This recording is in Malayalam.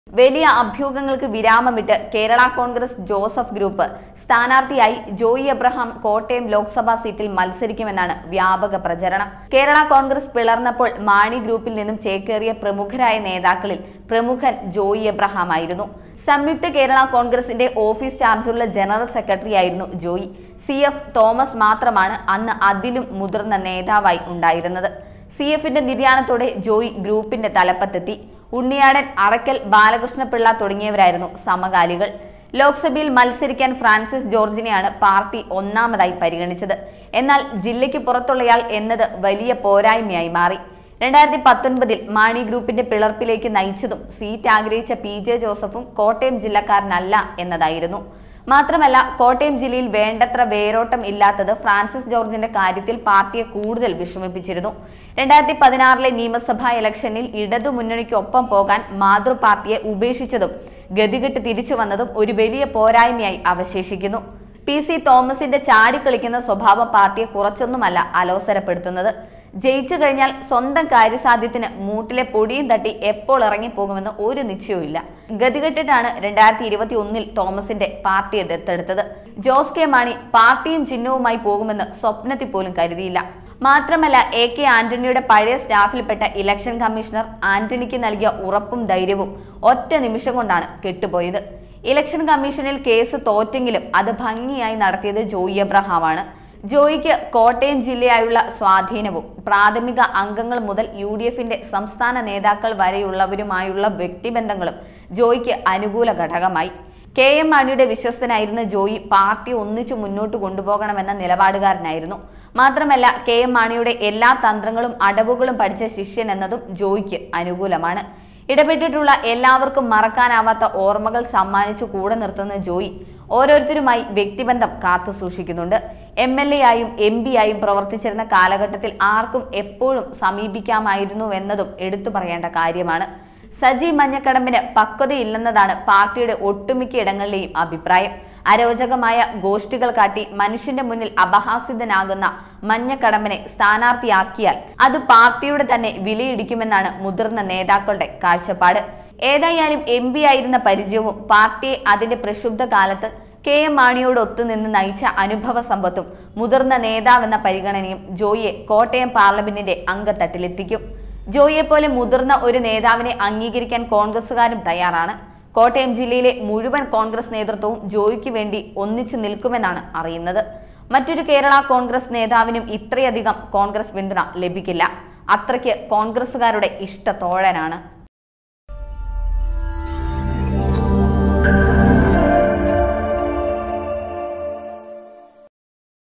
വലിയ അഭ്യൂഹങ്ങൾക്ക് വിരാമമിട്ട് കേരള കോൺഗ്രസ് ജോസഫ് ഗ്രൂപ്പ് സ്ഥാനാർത്ഥിയായി ജോയി എബ്രഹാം കോട്ടയം ലോക്സഭാ സീറ്റിൽ മത്സരിക്കുമെന്നാണ് വ്യാപക പ്രചരണം കേരള കോൺഗ്രസ് പിളർന്നപ്പോൾ മാണി ഗ്രൂപ്പിൽ നിന്നും ചേക്കേറിയ പ്രമുഖരായ നേതാക്കളിൽ പ്രമുഖൻ ജോയി എബ്രഹാം ആയിരുന്നു സംയുക്ത കേരള കോൺഗ്രസിന്റെ ഓഫീസ് ചാർജുള്ള ജനറൽ സെക്രട്ടറി ആയിരുന്നു ജോയി സി എഫ് തോമസ് മാത്രമാണ് അന്ന് അതിലും മുതിർന്ന നേതാവായി ഉണ്ടായിരുന്നത് സി എഫിന്റെ നിര്യാണത്തോടെ ജോയി ഗ്രൂപ്പിന്റെ തലപ്പത്തെത്തി ഉണ്ണിയാടൻ അറക്കൽ ബാലകൃഷ്ണപിള്ള തുടങ്ങിയവരായിരുന്നു സമകാലികൾ ലോക്സഭയിൽ മത്സരിക്കാൻ ഫ്രാൻസിസ് ജോർജിനെയാണ് പാർട്ടി ഒന്നാമതായി പരിഗണിച്ചത് എന്നാൽ ജില്ലയ്ക്ക് പുറത്തുള്ളയാൾ എന്നത് വലിയ പോരായ്മയായി മാറി രണ്ടായിരത്തി പത്തൊൻപതിൽ മാണി ഗ്രൂപ്പിന്റെ പിളർപ്പിലേക്ക് നയിച്ചതും സീറ്റ് ആഗ്രഹിച്ച പി ജെ ജോസഫും കോട്ടയം ജില്ലക്കാരനല്ല എന്നതായിരുന്നു മാത്രമല്ല കോട്ടയം ജില്ലയിൽ വേണ്ടത്ര വേരോട്ടം ഇല്ലാത്തത് ഫ്രാൻസിസ് ജോർജിന്റെ കാര്യത്തിൽ പാർട്ടിയെ കൂടുതൽ വിഷമിപ്പിച്ചിരുന്നു രണ്ടായിരത്തി പതിനാറിലെ നിയമസഭാ ഇലക്ഷനിൽ ഇടതു മുന്നണിക്കൊപ്പം പോകാൻ മാതൃ പാർട്ടിയെ ഉപേക്ഷിച്ചതും ഗതികെട്ട് തിരിച്ചു വന്നതും ഒരു വലിയ പോരായ്മയായി അവശേഷിക്കുന്നു പി സി തോമസിന്റെ ചാടിക്കളിക്കുന്ന സ്വഭാവം പാർട്ടിയെ കുറച്ചൊന്നുമല്ല അലോസരപ്പെടുത്തുന്നത് ജയിച്ചു കഴിഞ്ഞാൽ സ്വന്തം കാര്യസാധ്യത്തിന് മൂട്ടിലെ പൊടിയും തട്ടി എപ്പോൾ ഇറങ്ങിപ്പോകുമെന്ന് ഒരു നിശ്ചയവുമില്ല ഗതികെട്ടിട്ടാണ് രണ്ടായിരത്തി ഇരുപത്തി ഒന്നിൽ തോമസിന്റെ പാർട്ടിയെ ദത്തെടുത്തത് ജോസ് കെ മാണി പാർട്ടിയും ചിഹ്നവുമായി പോകുമെന്ന് സ്വപ്നത്തിൽ പോലും കരുതിയില്ല മാത്രമല്ല എ കെ ആന്റണിയുടെ പഴയ സ്റ്റാഫിൽപ്പെട്ട ഇലക്ഷൻ കമ്മീഷണർ ആന്റണിക്ക് നൽകിയ ഉറപ്പും ധൈര്യവും ഒറ്റ നിമിഷം കൊണ്ടാണ് കെട്ടുപോയത് ഇലക്ഷൻ കമ്മീഷനിൽ കേസ് തോറ്റെങ്കിലും അത് ഭംഗിയായി നടത്തിയത് ജോയി എബ്രഹാമാണ് ജോയിക്ക് കോട്ടയം ജില്ലയായുള്ള സ്വാധീനവും പ്രാഥമിക അംഗങ്ങൾ മുതൽ യു ഡി എഫിന്റെ സംസ്ഥാന നേതാക്കൾ വരെയുള്ളവരുമായുള്ള വ്യക്തിബന്ധങ്ങളും ജോയിക്ക് അനുകൂല ഘടകമായി കെ എം മാണിയുടെ വിശ്വസ്തനായിരുന്ന ജോയി പാർട്ടി ഒന്നിച്ചു മുന്നോട്ട് കൊണ്ടുപോകണമെന്ന നിലപാടുകാരനായിരുന്നു മാത്രമല്ല കെ എം മാണിയുടെ എല്ലാ തന്ത്രങ്ങളും അടവുകളും പഠിച്ച ശിഷ്യൻ എന്നതും ജോയിക്ക് അനുകൂലമാണ് ഇടപെട്ടിട്ടുള്ള എല്ലാവർക്കും മറക്കാനാവാത്ത ഓർമ്മകൾ സമ്മാനിച്ചു കൂടെ നിർത്തുന്ന ജോയി ഓരോരുത്തരുമായി വ്യക്തിബന്ധം കാത്തു സൂക്ഷിക്കുന്നുണ്ട് എം എൽ എ ആയും എം പി ആയും പ്രവർത്തിച്ചിരുന്ന കാലഘട്ടത്തിൽ ആർക്കും എപ്പോഴും സമീപിക്കാമായിരുന്നു എന്നതും എടുത്തു പറയേണ്ട കാര്യമാണ് സജി മഞ്ഞക്കടമ്പിന് പക്വതയില്ലെന്നതാണ് പാർട്ടിയുടെ ഒട്ടുമിക്ക ഇടങ്ങളിലെയും അഭിപ്രായം അരോചകമായ ഗോഷ്ഠികൾ കാട്ടി മനുഷ്യന്റെ മുന്നിൽ അപഹാസ്യതനാകുന്ന മഞ്ഞക്കടമ്പിനെ സ്ഥാനാർത്ഥിയാക്കിയാൽ അത് പാർട്ടിയുടെ തന്നെ വിലയിടിക്കുമെന്നാണ് മുതിർന്ന നേതാക്കളുടെ കാഴ്ചപ്പാട് ഏതായാലും എം പി ആയിരുന്ന പരിചയവും പാർട്ടിയെ അതിന്റെ പ്രക്ഷുബ്ധ കാലത്ത് കെ എം മാണിയോട് ഒത്തുനിന്ന് നയിച്ച അനുഭവ സമ്പത്തും മുതിർന്ന നേതാവെന്ന പരിഗണനയും ജോയിയെ കോട്ടയം പാർലമെന്റിന്റെ അംഗത്തട്ടിലെത്തിക്കും ജോയിയെ പോലെ മുതിർന്ന ഒരു നേതാവിനെ അംഗീകരിക്കാൻ കോൺഗ്രസുകാരും തയ്യാറാണ് കോട്ടയം ജില്ലയിലെ മുഴുവൻ കോൺഗ്രസ് നേതൃത്വവും ജോയിക്ക് വേണ്ടി ഒന്നിച്ചു നിൽക്കുമെന്നാണ് അറിയുന്നത് മറ്റൊരു കേരള കോൺഗ്രസ് നേതാവിനും ഇത്രയധികം കോൺഗ്രസ് പിന്തുണ ലഭിക്കില്ല അത്രയ്ക്ക് കോൺഗ്രസുകാരുടെ ഇഷ്ട തോഴനാണ്